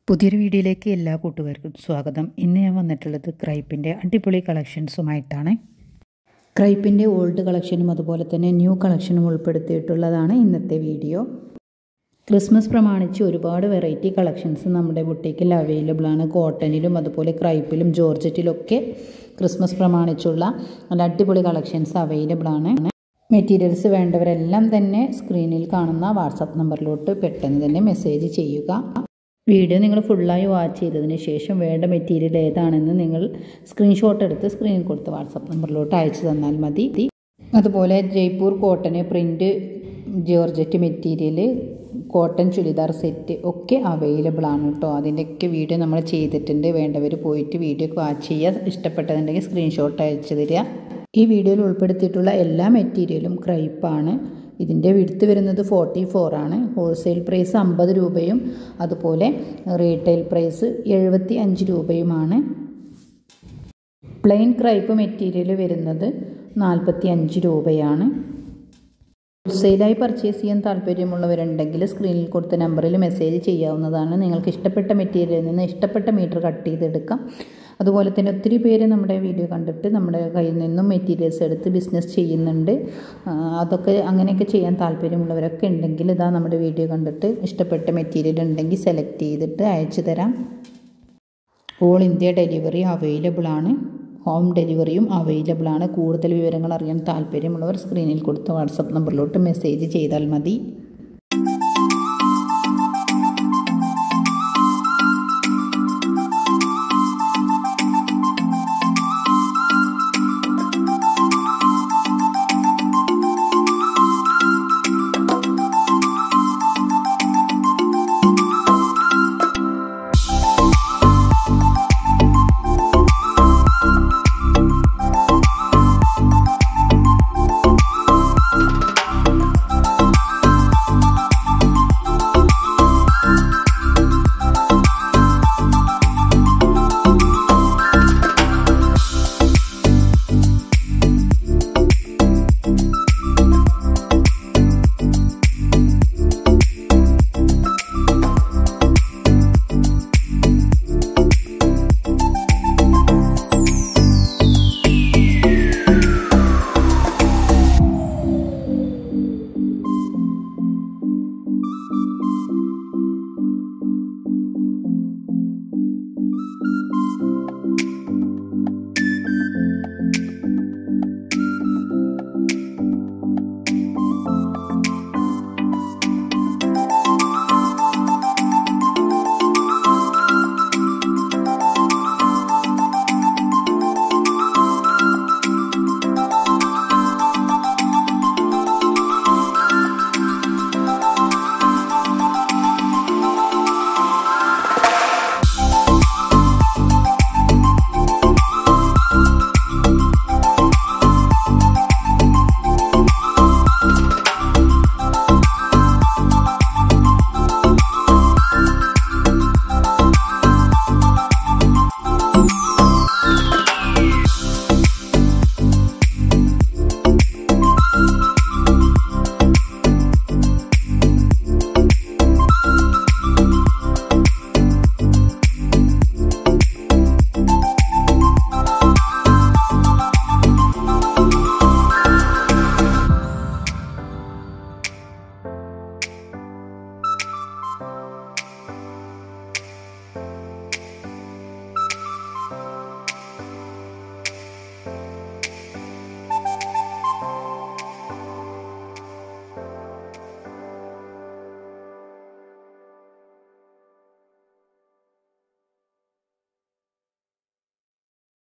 പുതിയൊരു വീഡിയോയിലേക്ക് എല്ലാ കൂട്ടുകാർക്കും സ്വാഗതം ഇന്ന് ഞാൻ വന്നിട്ടുള്ളത് ക്രൈപ്പിൻ്റെ അടിപൊളി കളക്ഷൻസുമായിട്ടാണ് ക്രൈപ്പിൻ്റെ ഓൾഡ് കളക്ഷനും അതുപോലെ തന്നെ ന്യൂ കളക്ഷനും ഉൾപ്പെടുത്തിയിട്ടുള്ളതാണ് ഇന്നത്തെ വീഡിയോ ക്രിസ്മസ് പ്രമാണിച്ച് ഒരുപാട് വെറൈറ്റി കളക്ഷൻസ് നമ്മുടെ ബുട്ടീക്കിൽ അവൈലബിൾ ആണ് കോട്ടണിലും അതുപോലെ ക്രൈപ്പിലും ജോർജറ്റിലൊക്കെ ക്രിസ്മസ് പ്രമാണിച്ചുള്ള നല്ല അടിപൊളി കളക്ഷൻസ് അവൈലബിൾ ആണ് മെറ്റീരിയൽസ് വേണ്ടവരെല്ലാം തന്നെ സ്ക്രീനിൽ കാണുന്ന വാട്സപ്പ് നമ്പറിലോട്ട് പെട്ടെന്ന് തന്നെ മെസ്സേജ് ചെയ്യുക വീഡിയോ നിങ്ങൾ ഫുള്ളായി വാച്ച് ചെയ്തതിന് ശേഷം വേണ്ട മെറ്റീരിയൽ ഏതാണെന്ന് നിങ്ങൾ സ്ക്രീൻഷോട്ട് എടുത്ത് സ്ക്രീനിൽ കൊടുത്ത് വാട്സപ്പ് നമ്പറിലോട്ട് അയച്ചു തന്നാൽ മതി അതുപോലെ Jaipur cotton print georgette material cotton churidar set ഒക്കെ അവൈലബിൾ ആണ് കേട്ടോ അതിൻ്റെയൊക്കെ വീഡിയോ നമ്മൾ ചെയ്തിട്ടുണ്ട് വേണ്ടവർ പോയിട്ട് വീഡിയോ വാച്ച് ചെയ്യുക ഇഷ്ടപ്പെട്ടതുണ്ടെങ്കിൽ സ്ക്രീൻഷോട്ട് അയച്ചു തരിക ഈ വീഡിയോയിൽ ഉൾപ്പെടുത്തിയിട്ടുള്ള എല്ലാ മെറ്റീരിയലും ക്രൈപ്പാണ് ഇതിൻ്റെ വിടുത്ത് വരുന്നത് ഫോർട്ടി ആണ് ഹോൾസെയിൽ പ്രൈസ് അമ്പത് രൂപയും അതുപോലെ റീറ്റെയിൽ പ്രൈസ് എഴുപത്തി അഞ്ച് രൂപയുമാണ് പ്ലെയിൻ ക്രൈപ്പ് മെറ്റീരിയൽ വരുന്നത് നാൽപ്പത്തി അഞ്ച് രൂപയാണ് ഹോൾസെയിലായി പർച്ചേസ് ചെയ്യാൻ താല്പര്യമുള്ളവരുണ്ടെങ്കിൽ സ്ക്രീനിൽ കൊടുത്ത നമ്പറിൽ മെസ്സേജ് ചെയ്യാവുന്നതാണ് നിങ്ങൾക്ക് ഇഷ്ടപ്പെട്ട മെറ്റീരിയലിൽ നിന്ന് ഇഷ്ടപ്പെട്ട മീറ്റർ കട്ട് ചെയ്തെടുക്കാം അതുപോലെ തന്നെ ഒത്തിരി പേര് നമ്മുടെ വീഡിയോ കണ്ടിട്ട് നമ്മുടെ കയ്യിൽ നിന്നും മെറ്റീരിയൽസ് എടുത്ത് ബിസിനസ് ചെയ്യുന്നുണ്ട് അതൊക്കെ അങ്ങനെയൊക്കെ ചെയ്യാൻ താല്പര്യമുള്ളവരൊക്കെ ഉണ്ടെങ്കിൽ ഇതാ നമ്മുടെ വീഡിയോ കണ്ടിട്ട് ഇഷ്ടപ്പെട്ട മെറ്റീരിയൽ ഉണ്ടെങ്കിൽ സെലക്ട് ചെയ്തിട്ട് അയച്ചു തരാം ഓൾ ഇന്ത്യ ഡെലിവറി അവൈലബിൾ ആണ് ഹോം ഡെലിവറിയും അവൈലബിൾ ആണ് കൂടുതൽ വിവരങ്ങൾ അറിയാൻ താല്പര്യമുള്ളവർ സ്ക്രീനിൽ കൊടുത്ത വാട്സപ്പ് നമ്പറിലോട്ട് മെസ്സേജ് ചെയ്താൽ മതി